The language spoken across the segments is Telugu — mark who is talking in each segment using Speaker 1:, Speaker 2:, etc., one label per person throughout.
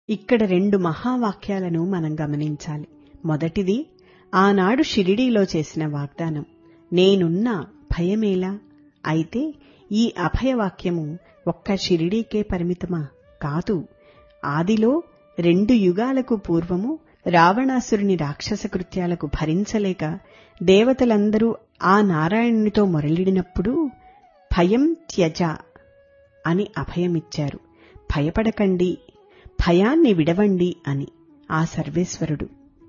Speaker 1: ఇక్కడ రెండు మహావాక్యాలను మనం గమనించాలి మొదటిది ఆనాడు షిరిడీలో చేసిన వాగ్దానం నేనున్నా భయమేలా అయితే ఈ అభయవాక్యము ఒక్క షిరిడీకే పరిమితమా కాదు ఆదిలో రెండు యుగాలకు పూర్వము రావణాసురుని రాక్షస కృత్యాలకు భరించలేక దేవతలందరూ ఆ నారాయణునితో మొరలిడినప్పుడు భయం త్యజ అని అభయమిచ్చారు భయపడకండి భయాన్ని విడవండి అని ఆ సర్వేశ్వరుడు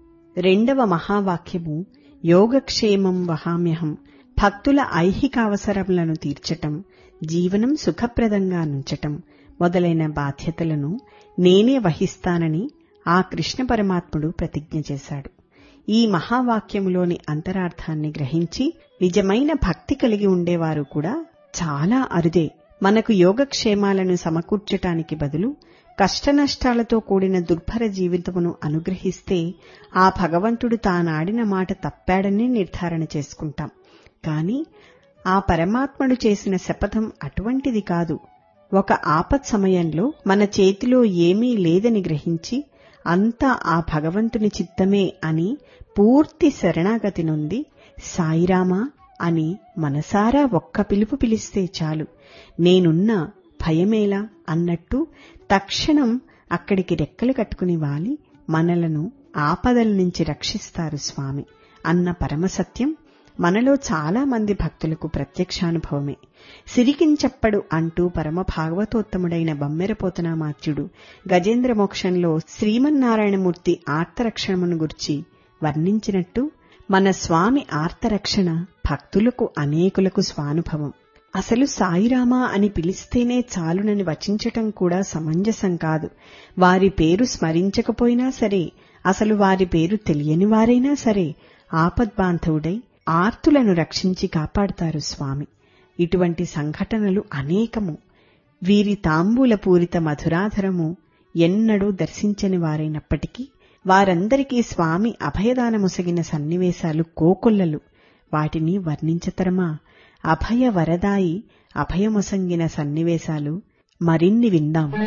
Speaker 1: రెండవ మహావాక్యము యోగక్షేమం వహామ్యహం భక్తుల ఐహిక అవసరములను తీర్చటం జీవనం సుఖప్రదంగా నుంచటం మొదలైన బాధ్యతలను నేనే వహిస్తానని ఆ కృష్ణ పరమాత్ముడు ప్రతిజ్ఞ చేశాడు ఈ మహావాక్యములోని అంతరార్థాన్ని గ్రహించి నిజమైన భక్తి కలిగి ఉండేవారు కూడా చాలా అరుదే మనకు యోగక్షేమాలను సమకూర్చటానికి బదులు కష్టనష్టాలతో కూడిన దుర్భర జీవితమును అనుగ్రహిస్తే ఆ భగవంతుడు తానాడిన మాట తప్పాడని నిర్ధారణ చేసుకుంటాం కాని ఆ పరమాత్ముడు చేసిన శపథం అటువంటిది కాదు ఒక ఆపత్ సమయంలో మన చేతిలో ఏమీ లేదని గ్రహించి అంతా ఆ భగవంతుని చిత్తమే అని పూర్తి శరణాగతి నొంది సాయిరామా అని మనసారా ఒక్క పిలుపు పిలిస్తే చాలు నేనున్నా భయమేలా అన్నట్టు తక్షణం అక్కడికి రెక్కలు కట్టుకుని వాలి మనలను ఆపదల నుంచి రక్షిస్తారు స్వామి అన్న పరమసత్యం మనలో చాలా మంది భక్తులకు ప్రత్యక్షానుభవమే సిరికించప్పడు అంటూ పరమ భాగవతోత్తముడైన బమ్మెరపోతనామాత్యుడు గజేంద్ర మోక్షంలో శ్రీమన్నారాయణమూర్తి ఆర్తరక్షణమును గుర్చి వర్ణించినట్టు మన స్వామి ఆర్తరక్షణ భక్తులకు అనేకులకు స్వానుభవం అసలు సాయిరామా అని పిలిస్తేనే చాలునని వచించటం కూడా సమంజసం కాదు వారి పేరు స్మరించకపోయినా సరే అసలు వారి పేరు తెలియని వారైనా సరే ఆపద్బాంధవుడై ఆర్తులను రక్షించి కాపాడతారు స్వామి ఇటువంటి సంఘటనలు అనేకము వీరి తాంబూలపూరిత మధురాధరము ఎన్నడూ దర్శించని వారైనప్పటికీ వారందరికీ స్వామి అభయదానముసగిన సన్నివేశాలు కోకొల్లలు వాటిని వర్ణించతరమా అభయ వరదాయి అభయమొసంగిన సన్నివేశాలు మరిన్ని విందాం